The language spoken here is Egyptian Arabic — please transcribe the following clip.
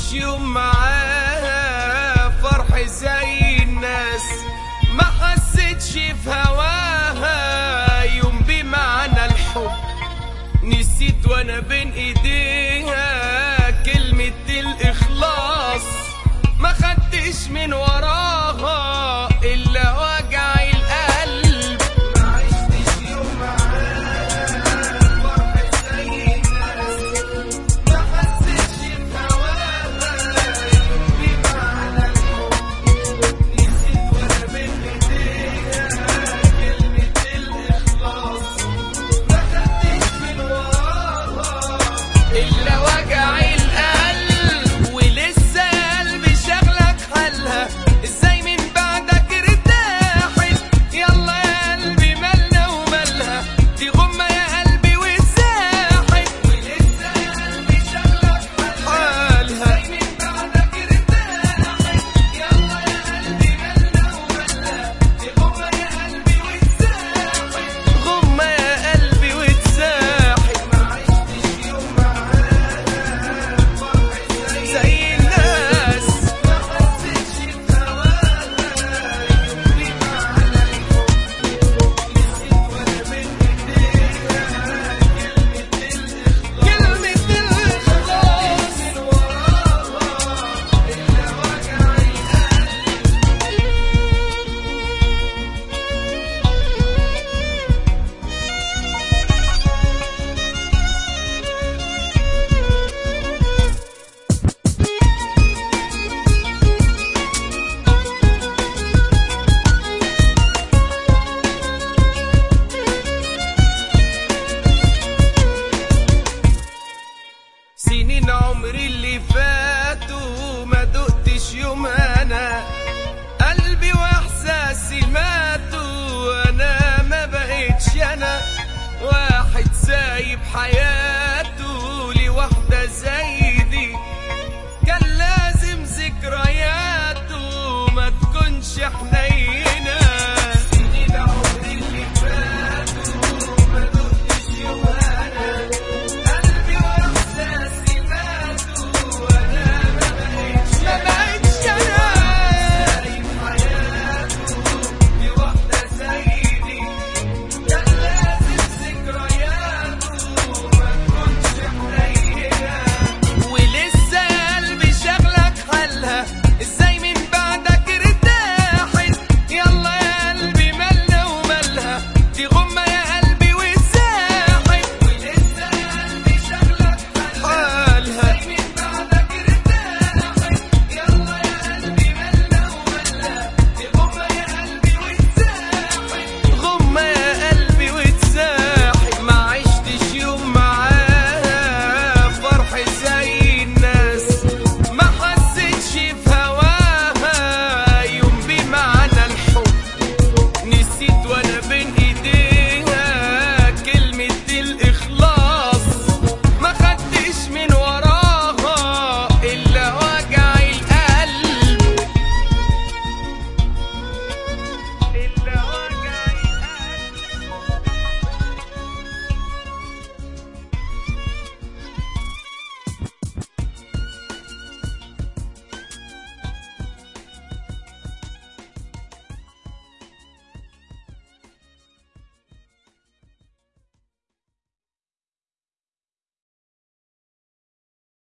عشتش يوم معاها فرح زي الناس ما حسيتش في هواها يوم بمعنى الحب نسيت وانا بين ايديها كلمة الاخلاص ما خدتش من وراها الا وجع القلب ما عشتش يوم معاها فرح زي الناس ما حسيتش بهواها يوم بمعنى الحب نسيت وانا بين ايديها كلمة الاخلاص ما خدتش من وراها الا وجع القلب ولسه يا قلبي شغلك حالها ازاي من بعدك ارتاحت يلا يا قلبي مالنا ومالها دي غمه يا قلبي واتساحت ولسه يا قلبي شغلك حالها ازاي من بعدك ارتاحت يلا يا قلبي مالنا ومالها دي غمه يا قلبي واتساحت غمه يا قلبي واتساحت ما عشتش يوم معاها فرح زي الناس ما حسيتش بهواها يوم بمعنى الحب نسيت وانا بين ايديها كلمة الاخلاص من وراها الا وجع القلب سنين عمري اللي فاتوا ما دقتش يوم انا قلبي واحساسي ماتوا انا ما بقتش انا واحد سايب حياتي